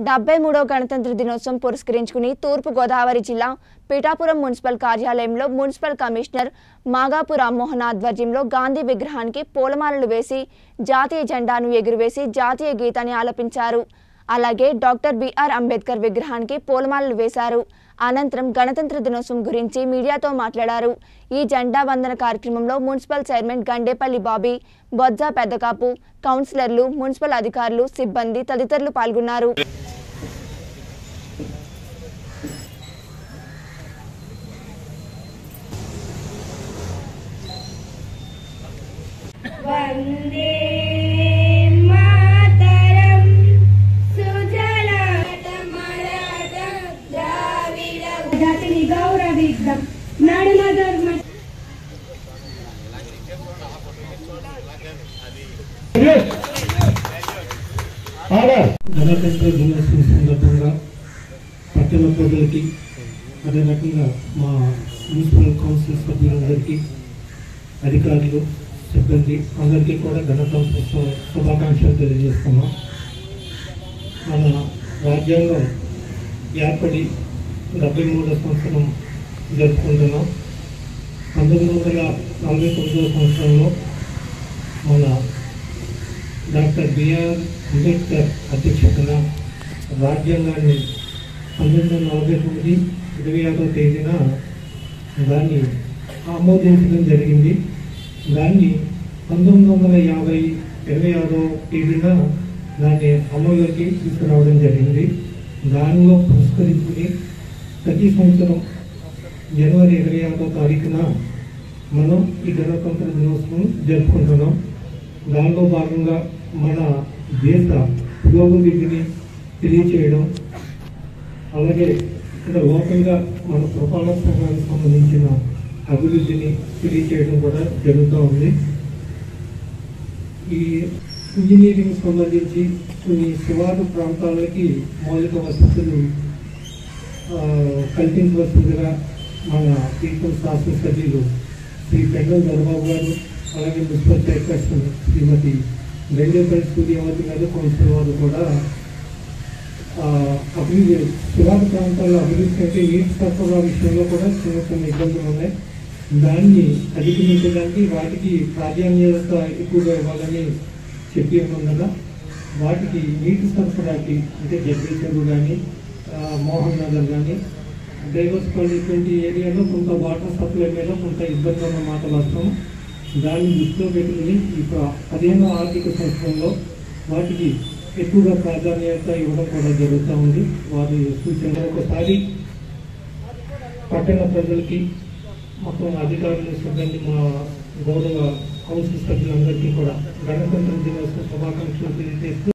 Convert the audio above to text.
డెబ్బై మూడో గణతంత్ర దినోత్సవం పురస్కరించుకుని తూర్పు గోదావరి జిల్లా పిఠాపురం మున్సిపల్ కార్యాలయంలో మున్సిపల్ కమిషనర్ మాగాపు రామ్మోహన్ ఆధ్వర్యంలో గాంధీ విగ్రహానికి పూలమాలలు వేసి జాతీయ జెండాను ఎగురవేసి జాతీయ గీతాన్ని ఆలపించారు అలాగే డాక్టర్ బిఆర్ అంబేద్కర్ విగ్రహానికి పూలమాలలు వేశారు అనంతరం గణతంత్ర దినోత్సవం గురించి మీడియాతో మాట్లాడారు ఈ జెండా వందన కార్యక్రమంలో మున్సిపల్ చైర్మన్ గండేపల్లి బాబీ బొజ్జా పెద్దకాపు కౌన్సిలర్లు మున్సిపల్ అధికారులు సిబ్బంది తదితరులు పాల్గొన్నారు వందే మాతరం సుజలాత మరాఠ ద్రావిడ జాతిని గౌరవిద్దాం నడుమ ధర్మ గణతంత్ర దినోత్సవం సందర్భంగా పట్టణ ప్రజలకి అదే రకంగా మా మున్సిపల్ కౌన్సిల్ సభ్యులందరికీ అధికారులు సిబ్బంది అందరికీ కూడా గణతంత్ర శు- శుభాకాంక్షలు తెలియజేస్తున్నాం మన రాజ్యాంగం ఏర్పడి డెబ్బై మూడో సంవత్సరం జరుపుకుంటున్నాం పంతొమ్మిది వందల నలభై తొమ్మిదవ సంవత్సరంలో మన డాక్టర్ బిఆర్ అంబేద్కర్ అధ్యక్షతన రాజ్యాంగాన్ని పంతొమ్మిది వందల నలభై తొమ్మిది ఇరవై ఆరో తేదీన దాన్ని ఆమోదించడం జరిగింది దాన్ని పంతొమ్మిది వందల యాభై ఇరవై ఆరో తేదీన దాన్ని అమలులోకి తీసుకురావడం జరిగింది దానిలో పురస్కరించుకుని ప్రతి సంవత్సరం జనవరి ఇరవై ఆరో తారీఖున మనం ఈ గణతంత్ర దినోత్సవం జరుపుకుంటున్నాం దానిలో భాగంగా మన దేశ పురోగతిని తెలియచేయడం అలాగే ఇక్కడ లోకల్గా మన పురపాలక సంఘానికి సంబంధించిన అభివృద్ధిని తెలియచేయడం కూడా జరుగుతూ ఉంది ఈ ఇంజనీరింగ్ సంబంధించి కొన్ని శివారు ప్రాంతాలకి మౌలిక వసతులు ఆ, కల్పించవలసిందిగా మన పీపుల్ శాసనసభ్యులు శ్రీ పెండల దొరబాబు గారు అలాగే మున్సిపల్ చైర్పర్సన్ శ్రీమతి బెండేపల్లి సూర్యవతి గారు కౌన్సిల్ వారు కూడా ఆ, అభివృద్ధి శివారు ప్రాంతాల్లో అభివృద్ధి అంటే నీటి సరఫరా విషయంలో కూడా చిన్న చిన్న ఇబ్బందులు ఉన్నాయి దాన్ని అధిగమించడానికి వాటికి ప్రాధాన్యత ఎక్కువగా ఇవ్వాలని చెప్పి ఉండగా వాటికి నీటి సరఫరాకి అంటే జగదీశ్వరు కానీ మోహన్ నగర్ కానీ డైవర్స్పల్లి ఇటువంటి ఏరియాలో కొంత వాటర్ సప్లై మీద కొంత ఇబ్బంది ఉన్న మాట వాస్తవం దాన్ని దృష్టిలో పెట్టుకుని ఈ ప్ర- పదిహేనో ఆర్థిక సంవత్సరంలో వాటికి ఎక్కువగా ప్రాధాన్యత ఇవ్వడం కూడా జరుగుతూ ఉంది వారి సూచన ఒకసారి పట్టణ ప్రజలకి మొత్తం అధికారులు సిబ్బంది మా గౌరవ కౌన్సిల్ సభ్యులందరికీ కూడా గణతంత్ర దినోత్సవ శుభాకాంక్షలు తెలియజేస్తూ